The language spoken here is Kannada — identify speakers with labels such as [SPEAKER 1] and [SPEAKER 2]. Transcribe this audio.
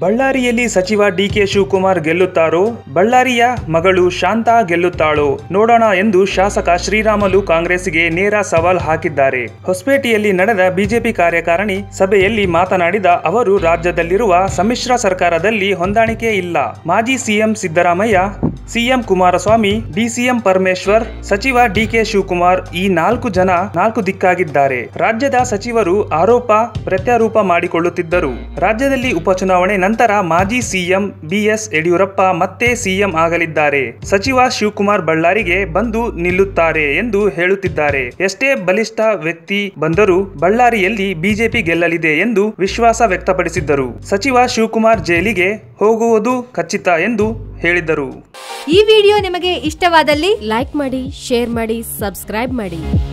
[SPEAKER 1] ಬಳ್ಳಾರಿಯಲ್ಲಿ ಸಚಿವ ಡಿಕೆ ಶಿವಕುಮಾರ್ ಗೆಲ್ಲುತ್ತಾರೋ ಬಳ್ಳಾರಿಯ ಮಗಳು ಶಾಂತಾ ಗೆಲ್ಲುತ್ತಾಳೋ ನೋಡೋಣ ಎಂದು ಶಾಸಕ ಶ್ರೀರಾಮಲು ಕಾಂಗ್ರೆಸ್ಗೆ ನೇರ ಸವಾಲ್ ಹಾಕಿದ್ದಾರೆ ಹೊಸಪೇಟೆಯಲ್ಲಿ ನಡೆದ ಬಿಜೆಪಿ ಕಾರ್ಯಕಾರಿಣಿ ಸಭೆಯಲ್ಲಿ ಮಾತನಾಡಿದ ಅವರು ರಾಜ್ಯದಲ್ಲಿರುವ ಸಮ್ಮಿಶ್ರ ಸರ್ಕಾರದಲ್ಲಿ ಹೊಂದಾಣಿಕೆ ಇಲ್ಲ ಮಾಜಿ CM Siddaramaiah CM Kumaraswamy DCM Parameshwar ಸಚಿವ ಡಿಕೆ ಶಿವಕುಮಾರ್ ಈ ನಾಲ್ಕು ಜನ ನಾಲ್ಕು ದಿಕ್ಕಾಗಿದ್ದಾರೆ ರಾಜ್ಯದ ಸಚಿವರು ಆರೋಪ ಪ್ರತ್ಯಾರೋಪ ಮಾಡಿಕೊಳ್ಳುತ್ತಿದ್ದರು ರಾಜ್ಯದಲ್ಲಿ ಉಪಚುನಾವಣೆ ನಂತರ ಮಾಜಿ ಸಿಎಂ ಬಿಎಸ್ ಯಡಿಯೂರಪ್ಪ ಮತ್ತೆ ಸಿಎಂ ಆಗಲಿದ್ದಾರೆ ಸಚಿವ ಶಿವಕುಮಾರ್ ಬಳ್ಳಾರಿಗೆ ಬಂದು ನಿಲ್ಲುತ್ತಾರೆ ಎಂದು ಹೇಳುತ್ತಿದ್ದಾರೆ ಎಷ್ಟೇ ಬಲಿಷ್ಠ ವ್ಯಕ್ತಿ ಬಂದರೂ ಬಳ್ಳಾರಿಯಲ್ಲಿ ಬಿಜೆಪಿ ಗೆಲ್ಲಲಿದೆ ಎಂದು ವಿಶ್ವಾಸ ವ್ಯಕ್ತಪಡಿಸಿದ್ದರು ಸಚಿವ ಶಿವಕುಮಾರ್ ಜೈಲಿಗೆ ಹೋಗುವುದು ಖಚಿತ ಎಂದು ಹೇಳಿದರು
[SPEAKER 2] ಈ ವಿಡಿಯೋ ನಿಮಗೆ ಇಷ್ಟವಾದಲ್ಲಿ
[SPEAKER 3] ಲೈಕ್ ಮಾಡಿ ಶೇರ್ ಮಾಡಿ ಸಬ್ಸ್ಕ್ರೈಬ್ ಮಾಡಿ